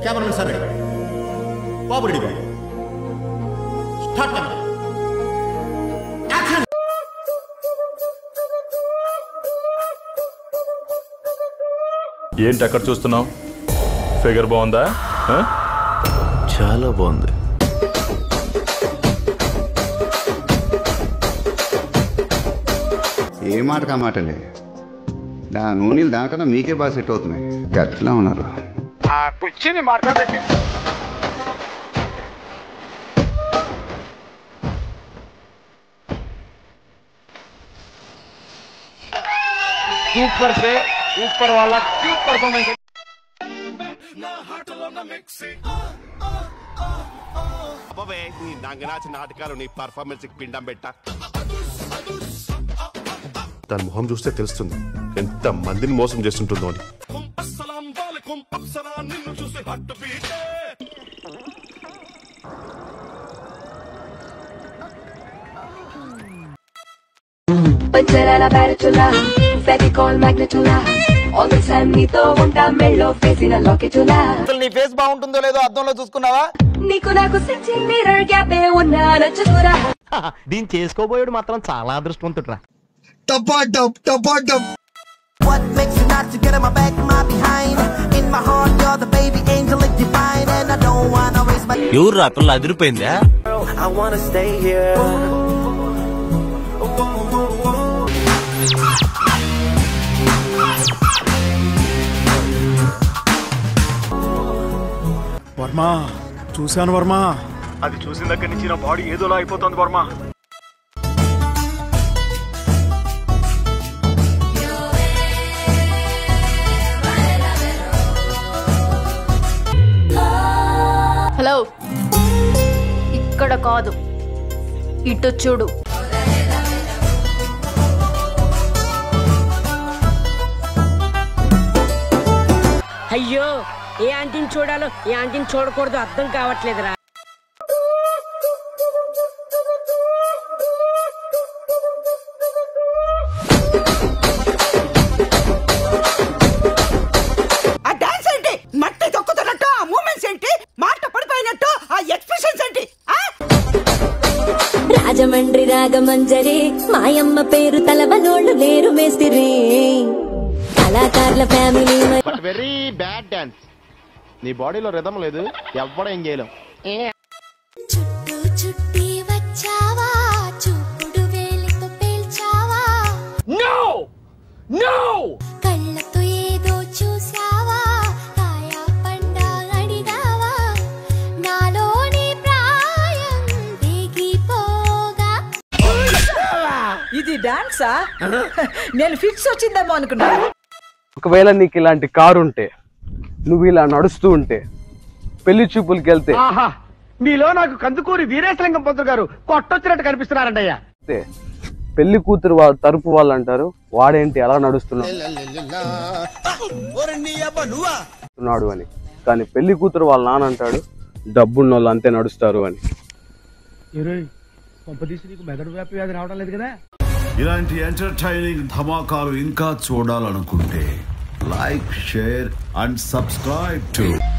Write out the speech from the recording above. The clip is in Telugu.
కెమెరా సార్ రెడీ బాబు రెడీ బాబు స్టార్ట్ కెమెరా యాక్షన్ ఏంటి అక్కడ చూస్తున్నావు ఫిగర్ బాగుందా ఆ? చాలా బాగుంది ఏ మాట కా మాటలే దా నూనెలు దాకన్నా మీకే బాగా సెట్ అవుతున్నాయి గట్లా ఉన్నారు ऊपर से ऊपर वाला क्यों परफॉर्मेंस అబ్బవే నీ నంగనాచి నాటకాలు నీ పర్ఫార్మెన్స్ పిండం పెట్ట దాని మొహం చూస్తే తెలుస్తుంది ఎంత మందిని మోసం చేస్తుంటుందో అని పంచరాల బ్యారచులా ఫెవికాల్ మ్యాగ్నెటులా ఆల్ ది టైమ్ నీతో ఉంటా మెళ్ళో ఫేసిన లాకెటులా అసలు నీ ఫేస్ బాగుంటుందో లేదో అద్దంలో చూసుకున్నావా నీకు నాకు సెంచి మిర్రర్ గ్యాపే ఉన్నా నచ్చుతురా దీన్ని చేసుకోబోయాడు మాత్రం చాలా అదృష్టవంతుడురా What makes you not to get in my back, my behind? In my heart, you're the baby angel, like divine, and I don't wanna waste my. ఎవరు ఆ పిల్ల అదిరిపోయిందా I wanna stay here. Varma చూశాను వర్మ అది చూసిన దగ్గర నుంచి నా బాడీ ఏదోలా అయిపోతుంది వర్మ హలో ఇక్కడ కాదు ఇటు చూడు అయ్యో ఏ ఆంటీని చూడాలో ఏ ఆంటీని చూడకూడదు అర్థం కావట్లేదురా ఆ డాన్స్ ఏంటి మట్టి తొక్కుతున్నట్టు ఆ మూమెంట్స్ ఏంటి మాట పడిపోయినట్టు ఆ ఎక్స్ప్రెషన్స్ ఏంటి రాజమండ్రి రాగమంజరి మాయమ్మ పేరు తలబనోళ్ళు లేరు మేస్తిరి కళాకారుల family but very bad dance నీ బాడీలో రిధం లేదు ఎవ్వడం ఏం చేయలేం చుట్టూ చుట్టి వచ్చావా చూపుడు వేలితో పేల్చావా నో నో కళ్ళతో ఏదో చూసావా కాయా పండా అడిగావా నాలోని ప్రాయం దిగిపోగా ఇది డాన్సా నేను ఫిక్స్ వచ్చిందేమో అనుకున్నా ఒకవేళ నీకు ఇలాంటి కారు ఉంటే నువ్వు ఇలా నడుస్తూ ఉంటే పెళ్లి చూపులకి వెళ్తే ఆహా మీలో నాకు కందుకూరి వీరేశలింగం పంతులు గారు కొట్టొచ్చినట్టు కనిపిస్తున్నారంటయ్యా అయితే పెళ్లి కూతురు వాళ్ళ తరపు వాళ్ళు అంటారు వాడేంటి ఎలా నడుస్తున్నాడు నడుస్తున్నాడు అని కానీ పెళ్లి కూతురు వాళ్ళ నాన్న అంటాడు డబ్బున్న వాళ్ళు అంతే నడుస్తారు అని ఇలాంటి ఎంటర్టైనింగ్ ధమాకాలు ఇంకా చూడాలనుకుంటే like share and subscribe to